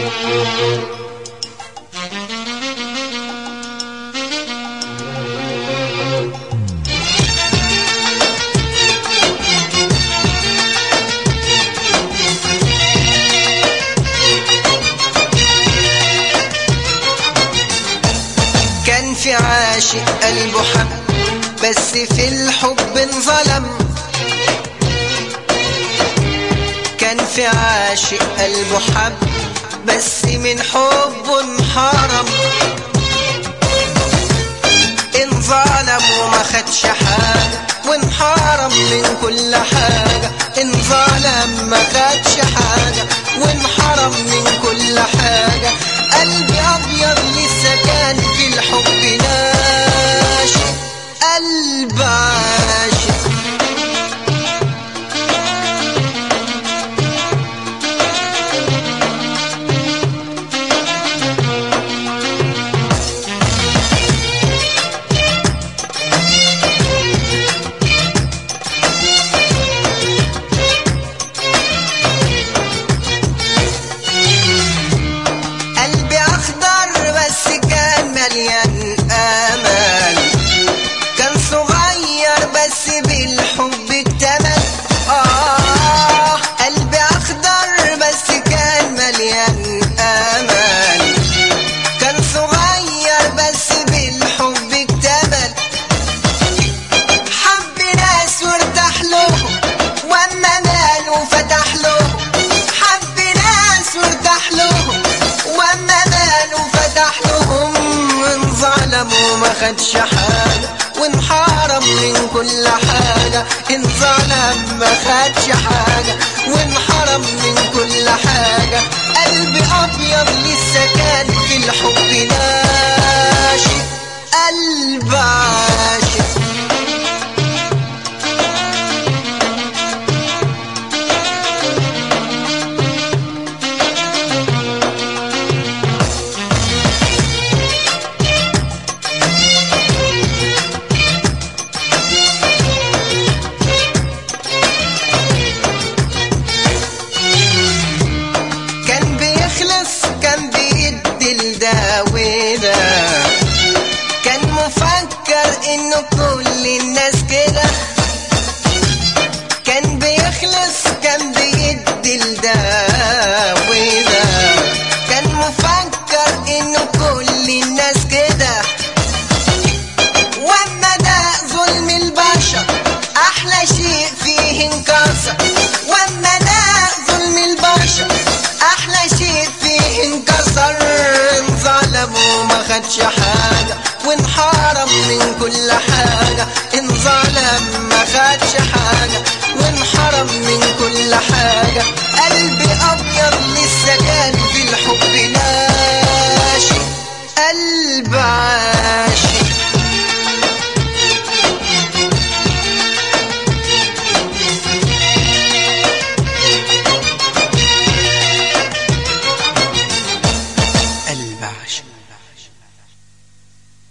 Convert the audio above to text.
كان في عاشق قلبه حب بس في الحب انظلم كان في عاشق قلبه حب بس من حبه انحرم انظلم وما خدش حاجة وانحرم من كل حاجة انظلم ما خدش حاجة وانحرم من كل حاجة قلبي أبيض لسه كان في الحب ناشئ قلب عاشق قلبي اخضر بس كان مليان امل كان صغير بس بالحب اكتمل اه قلبي اخضر بس كان مليان امل كان صغير بس بالحب اكتمل حب ناس وارتاح لهم واما ماله فتح لهم حب ناس وارتاح لهم واما ماله فتح لهم انظلم وما خدش حاجه وانحرم من كل حاجه انظلم ما خدش حاجه وانحرم من كل حاجه قلبي ابيض لسه كان في الحب ناشئ قلب عاشق كان بيخلص كان بيدي لده وده كان مفكر انه كل الناس كده كان بيخلص كان بيدي لده وده كان مفكر انه كل الناس كده واما ده ظلم البشر احلى شيء فيه انكسر واما ده ظلم البشر احلى شيء فيه انكسر انظلم وما خدش